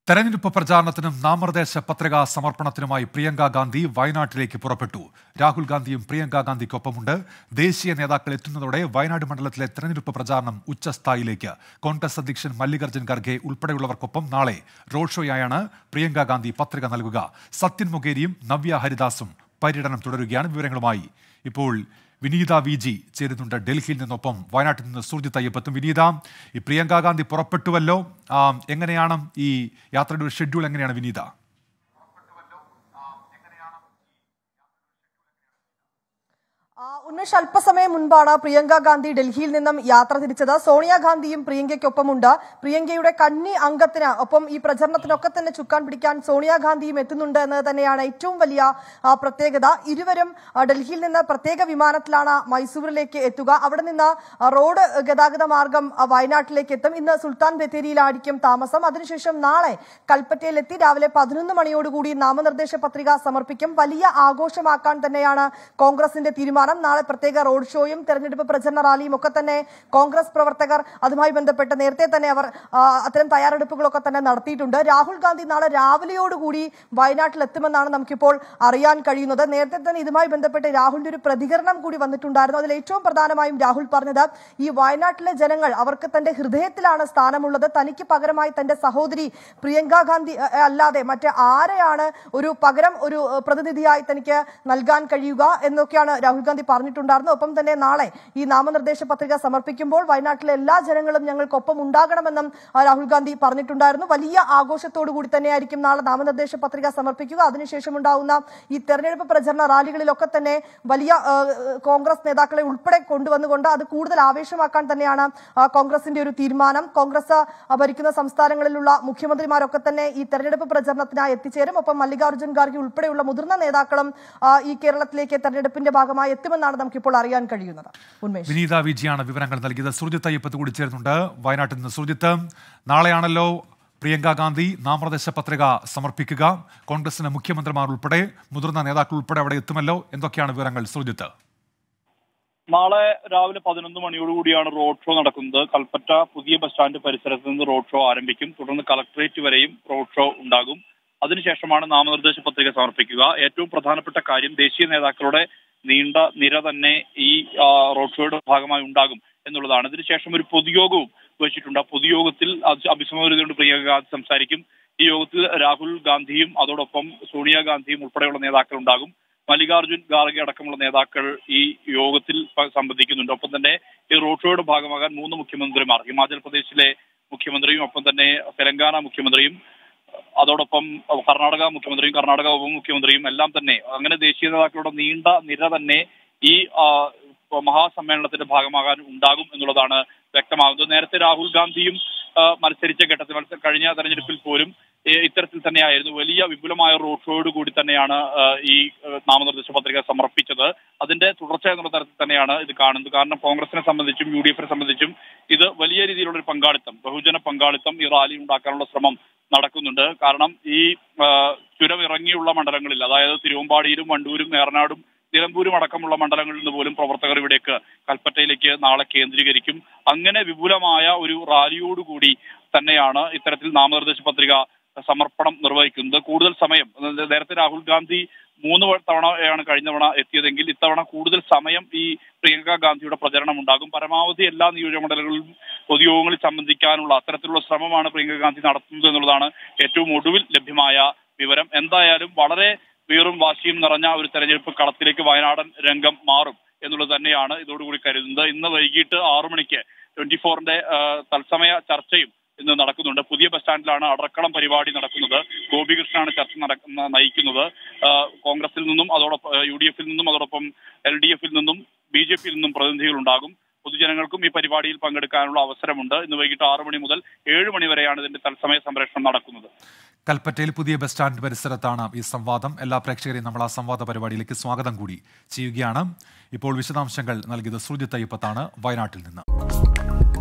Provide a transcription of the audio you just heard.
തെരഞ്ഞെടുപ്പ് പ്രചാരണത്തിനും നാമനിർദ്ദേശ പത്രികാ സമർപ്പണത്തിനുമായി പ്രിയങ്ക ഗാന്ധി വയനാട്ടിലേക്ക് പുറപ്പെട്ടു രാഹുൽ ഗാന്ധിയും പ്രിയങ്ക ഗാന്ധിക്കൊപ്പമുണ്ട് ദേശീയ നേതാക്കൾ എത്തുന്നതോടെ വയനാട് മണ്ഡലത്തിലെ തെരഞ്ഞെടുപ്പ് പ്രചാരണം ഉച്ചസ്ഥായിലേക്ക് കോൺഗ്രസ് അധ്യക്ഷൻ മല്ലികാർജ്ജുൻ ഖർഗെ ഉൾപ്പെടെയുള്ളവർക്കൊപ്പം നാളെ റോഡ് ഷോയായാണ് പ്രിയങ്ക ഗാന്ധി പത്രിക നൽകുക സത്യൻ മൊഗേരിയും നവ്യ ഹരിദാസും പര്യടനം തുടരുകയാണ് വിവരങ്ങളുമായി ഇപ്പോൾ വിനീത വി ജി ചേരുന്നുണ്ട് ഡൽഹിയിൽ നിന്നൊപ്പം വയനാട്ടിൽ നിന്ന് സൂർജിത് അയ്യപ്പത്തും വിനീത ഈ പ്രിയങ്ക ഗാന്ധി പുറപ്പെട്ടുവല്ലോ ആ, എങ്ങനെയാണ് ഈ യാത്രയുടെ ഒരു ഷെഡ്യൂൾ എങ്ങനെയാണ് വിനീത ആ, ഉന്മേഷ് അല്പസമയം മുൻപാണ് പ്രിയങ്ക ഗാന്ധി ഡൽഹിയിൽ നിന്നും യാത്ര തിരിച്ചത് സോണിയാഗാന്ധിയും പ്രിയങ്കയ്ക്കൊപ്പമുണ്ട് പ്രിയങ്കയുടെ കന്നി അംഗത്തിന് ഒപ്പം ഈ പ്രചരണത്തിനൊക്കെ തന്നെ ചുക്കാൻ പിടിക്കാൻ സോണിയാഗാന്ധിയും എത്തുന്നുണ്ട് എന്ന് തന്നെയാണ് ഏറ്റവും വലിയ ആ, പ്രത്യേകത ഇരുവരും ആ, ഡൽഹിയിൽ നിന്ന് പ്രത്യേക വിമാനത്തിലാണ് മൈസൂരിലേക്ക് എത്തുക അവിടെ നിന്ന് ആ, റോഡ് ഗതാഗത മാർഗം ആ, വയനാട്ടിലേക്ക് എത്തും ഇന്ന് സുൽത്താൻ ബത്തേരിയിലായിരിക്കും താമസം അതിനുശേഷം നാളെ കൽപ്പറ്റയിലെത്തി രാവിലെ പതിനൊന്ന് മണിയോടുകൂടി നാമനിർദ്ദേശ പത്രിക സമർപ്പിക്കും വലിയ ആഘോഷമാക്കാൻ തന്നെയാണ് കോൺഗ്രസിന്റെ തീരുമാനം നാളെ പ്രത്യേക റോഡ് ഷോയും തെരഞ്ഞെടുപ്പ് പ്രചരണ റാലിയും ഒക്കെ തന്നെ കോൺഗ്രസ് പ്രവർത്തകർ അതുമായി ബന്ധപ്പെട്ട് നേരത്തെ തന്നെ അവർ ആ, അത്തരം തയ്യാറെടുപ്പുകളൊക്കെ തന്നെ നടത്തിയിട്ടുണ്ട് രാഹുൽ ഗാന്ധി നാളെ രാവിലെയോടുകൂടി വയനാട്ടിൽ എത്തുമെന്നാണ് നമുക്കിപ്പോൾ അറിയാൻ കഴിയുന്നത് നേരത്തെ തന്നെ ഇതുമായി ബന്ധപ്പെട്ട് രാഹുലിന്റെ ഒരു പ്രതികരണം കൂടി വന്നിട്ടുണ്ടായിരുന്നു അതിൽ ഏറ്റവും പ്രധാനമായും രാഹുൽ പറഞ്ഞത് ഈ വയനാട്ടിലെ ജനങ്ങൾ അവർക്ക് തന്റെ ഹൃദയത്തിലാണ് സ്ഥാനമുള്ളത് തനിക്ക് പകരമായി തന്റെ സഹോദരി പ്രിയങ്ക ഗാന്ധി അ, അല്ലാതെ മറ്റ് ആരെയാണ് ഒരു പകരം ഒരു അ, പ്രതിനിധിയായി തനിക്ക് നൽകാൻ കഴിയുക എന്നൊക്കെയാണ് രാഹുൽ ഗാന്ധി പറഞ്ഞിട്ടുണ്ടായിരുന്നത് ഒപ്പം തന്നെ നാളെ ഈ നാമനിർദ്ദേശ പത്രിക സമർപ്പിക്കുമ്പോൾ വയനാട്ടിലെ എല്ലാ ജനങ്ങളും ഞങ്ങൾക്കൊപ്പം ഉണ്ടാകണമെന്നും ആ, രാഹുൽ ഗാന്ധി പറഞ്ഞിട്ടുണ്ടായിരുന്നു വലിയ ആഘോഷത്തോടു കൂടി തന്നെയായിരിക്കും നാളെ നാമനിർദ്ദേശ പത്രിക സമർപ്പിക്കുക അതിനുശേഷം ഉണ്ടാവുന്ന ഈ തെരഞ്ഞെടുപ്പ് പ്രചരണ റാലികളിലൊക്കെ തന്നെ വലിയ ആ, കോൺഗ്രസ് നേതാക്കളെ ഉൾപ്പെടെ കൊണ്ടുവന്നുകൊണ്ട് അത് കൂടുതൽ ആവേശമാക്കാൻ തന്നെയാണ് ആ, കോൺഗ്രസിന്റെ ഒരു തീരുമാനം കോൺഗ്രസ് ആ, ഭരിക്കുന്ന സംസ്ഥാനങ്ങളിലുള്ള മുഖ്യമന്ത്രിമാരൊക്കെ തന്നെ ഈ തെരഞ്ഞെടുപ്പ് പ്രചരണത്തിനായി എത്തിച്ചേരും ഒപ്പം മല്ലികാർജ്ജുൻ ഖാർഗെ ഉൾപ്പെടെയുള്ള മുതിർന്ന നേതാക്കളും ആ, ഈ കേരളത്തിലേക്ക് തെരഞ്ഞെടുപ്പിന്റെ ഭാഗമായി എത്തുമെന്നാണ് നമുക്കിപ്പോൾ അറിയാൻ കഴിയുന്നത് ഉന്മേഷ് വിനീത വി ജിയാണ് വിവരങ്ങൾ നൽകിയത് സുർജിത്ത് അയ്യപ്പത്ത് കൂടി ചേരുന്നുണ്ട് വയനാട്ടിൽ നിന്ന് സുർജിത്ത് നാളെയാണല്ലോ പ്രിയങ്ക ഗാന്ധി നാമനിർദ്ദേശ പത്രിക സമർപ്പിക്കുക കോൺഗ്രസിന്റെ മുഖ്യമന്ത്രിമാർ ഉൾപ്പെടെ മുതിർന്ന നേതാക്കൾ ഉൾപ്പെടെ അവിടെ എത്തുമല്ലോ എന്തൊക്കെയാണ് വിവരങ്ങൾ സുർജിത്ത് നാളെ രാവിലെ പതിനൊന്ന് മണിയോടുകൂടിയാണ് റോഡ് ഷോ നടക്കുന്നത് കൽപ്പറ്റ പുതിയ ബസ് സ്റ്റാൻഡ് പരിസരത്ത് നിന്ന് റോഡ് ഷോ ആരംഭിക്കും തുടർന്ന് കളക്ടറേറ്റ് വരെയും റോഡ് ഷോ ഉണ്ടാകും അതിനുശേഷമാണ് നാമനിർദ്ദേശ പത്രിക സമർപ്പിക്കുക ഏറ്റവും പ്രധാനപ്പെട്ട കാര്യം ദേശീയ നേതാക്കളുടെ നീണ്ട നിര തന്നെ ഈ ആ, റോഡ് ഷോയുടെ ഭാഗമായി ഉണ്ടാകും എന്നുള്ളതാണ് ഇതിനുശേഷം ഒരു പൊതുയോഗവും വെച്ചിട്ടുണ്ട് ആ പൊതുയോഗത്തിൽ അത് അഭിസംബോധന ചെയ്തുകൊണ്ട് പ്രിയങ്ക ഗാന്ധി സംസാരിക്കും ഈ യോഗത്തിൽ രാഹുൽ ഗാന്ധിയും അതോടൊപ്പം സോണിയാഗാന്ധിയും ഉൾപ്പെടെയുള്ള നേതാക്കൾ ഉണ്ടാകും മല്ലികാർജുൻ ഖാർഗെ അടക്കമുള്ള നേതാക്കൾ ഈ യോഗത്തിൽ പ- സംബന്ധിക്കുന്നുണ്ട് ഒപ്പം തന്നെ ഈ റോഡ് ഷോയുടെ ഭാഗമാകാൻ മൂന്ന് മുഖ്യമന്ത്രിമാർ ഹിമാചൽ പ്രദേശിലെ മുഖ്യമന്ത്രിയും ഒപ്പം തന്നെ തെലങ്കാന മുഖ്യമന്ത്രിയും അതോടൊപ്പം കർണാടക മുഖ്യമന്ത്രിയും കർണാടക ഉപമുഖ്യമന്ത്രിയും എല്ലാം തന്നെ അങ്ങനെ ദേശീയ നേതാക്കളുടെ നീണ്ട നിര തന്നെ ഈ ആ, മഹാസമ്മേളനത്തിന്റെ ഭാഗമാകാൻ ഉണ്ടാകും എന്നുള്ളതാണ് വ്യക്തമാകുന്നത് നേരത്തെ രാഹുൽ ഗാന്ധിയും ആ, മത്സരിച്ച ഘട്ടത്തിൽ മത്സ- കഴിഞ്ഞ തെരഞ്ഞെടുപ്പിൽ പോലും ഏ, ഇത്തരത്തിൽ തന്നെയായിരുന്നു വലിയ വിപുലമായ റോഡ് ഷോയോട് കൂടി തന്നെയാണ് ആ, ഈ ആ, നാമനിർദ്ദേശ പത്രിക സമർപ്പിച്ചത് അതിന്റെ തുടർച്ച എന്നുള്ള തരത്തിൽ തന്നെയാണ് ഇത് കാണുന്നത് കാരണം കോൺഗ്രസിനെ സംബന്ധിച്ചും യു ഡി എഫിനെ സംബന്ധിച്ചും ഇത് വലിയ രീതിയിലുള്ള ഒരു പങ്കാളിത്തം ബഹുജന പങ്കാളിത്തം ഈ റാലി ഉണ്ടാക്കാനുള്ള ശ്രമം നടക്കുന്നുണ്ട് കാരണം ഈ ആ, ചുരം ഇറങ്ങിയുള്ള മണ്ഡലങ്ങളിൽ അതായത് തിരുവമ്പാടിയിലും വണ്ടൂരും ഏറനാടും നിലമ്പൂരും അടക്കമുള്ള മണ്ഡലങ്ങളിൽ നിന്ന് പോലും പ്രവർത്തകർ ഇവിടേക്ക് കൽപ്പറ്റയിലേക്ക് നാളെ കേന്ദ്രീകരിക്കും അങ്ങനെ വിപുലമായ ഒരു റാലിയോടുകൂടി തന്നെയാണ് ഇത്തരത്തിൽ നാമനിർദ്ദേശ പത്രിക സമർപ്പണം നിർവഹിക്കുന്നത് കൂടുതൽ സമയം അതായത് നേരത്തെ രാഹുൽ ഗാന്ധി മൂന്ന് വ- തവണയാണ് കഴിഞ്ഞ തവണ എത്തിയതെങ്കിൽ ഇത്തവണ കൂടുതൽ സമയം ഈ പ്രിയങ്ക ഗാന്ധിയുടെ പ്രചരണം ഉണ്ടാകും പരമാവധി എല്ലാ നിയോജകമണ്ഡലങ്ങളിലും പൊതുയോഗങ്ങളിൽ സംബന്ധിക്കാനുള്ള അത്തരത്തിലുള്ള ശ്രമമാണ് പ്രിയങ്ക ഗാന്ധി നടത്തുന്നത് എന്നുള്ളതാണ് ഏറ്റവും ഒടുവിൽ ലഭ്യമായ വിവരം എന്തായാലും വളരെ വീറും വാശിയും നിറഞ്ഞ ഒരു തെരഞ്ഞെടുപ്പ് കളത്തിലേക്ക് വയനാടൻ രംഗം മാറും എന്നുള്ളത് തന്നെയാണ് ഇതോടുകൂടി കരുതുന്നത് ഇന്ന് വൈകിട്ട് ആറു മണിക്ക് ട്വന്റി ഫോറിന്റെ തത്സമയ ചർച്ചയും ഇന്ന് നടക്കുന്നുണ്ട് പുതിയ ബസ് സ്റ്റാൻഡിലാണ് അടർക്കളം പരിപാടി നടക്കുന്നത് ഗോപികൃഷ്ണനാണ് ചർച്ച നടക്കുന്ന നയിക്കുന്നത് ആ, കോൺഗ്രസിൽ നിന്നും അതോടൊപ്പം യു ഡി എഫിൽ നിന്നും അതോടൊപ്പം എൽ ഡി എഫിൽ നിന്നും ബി ജെ പിയിൽ നിന്നും പ്രതിനിധികൾ ഉണ്ടാകും പൊതുജനങ്ങൾക്കും ഈ പരിപാടിയിൽ പങ്കെടുക്കാനുള്ള അവസരമുണ്ട് ഇന്ന് വൈകിട്ട് ആറു മണി മുതൽ ഏഴ് മണി വരെയാണ് ഇതിന്റെ തത്സമയ സംപ്രേഷണം നടക്കുന്നത് കൽപ്പറ്റയിൽ പുതിയ ബസ് സ്റ്റാൻഡ് പരിസരത്താണ് ഈ സംവാദം എല്ലാ പ്രേക്ഷകരെയും നമ്മൾ ആ സംവാദ പരിപാടിയിലേക്ക് സ്വാഗതം കൂടി ചെയ്യുകയാണ് ഇപ്പോൾ വിശദാംശങ്ങൾ നൽകിയത് സുർജിത്ത് അയ്യപ്പത്താണ് വയനാട്ടിൽ നിന്ന്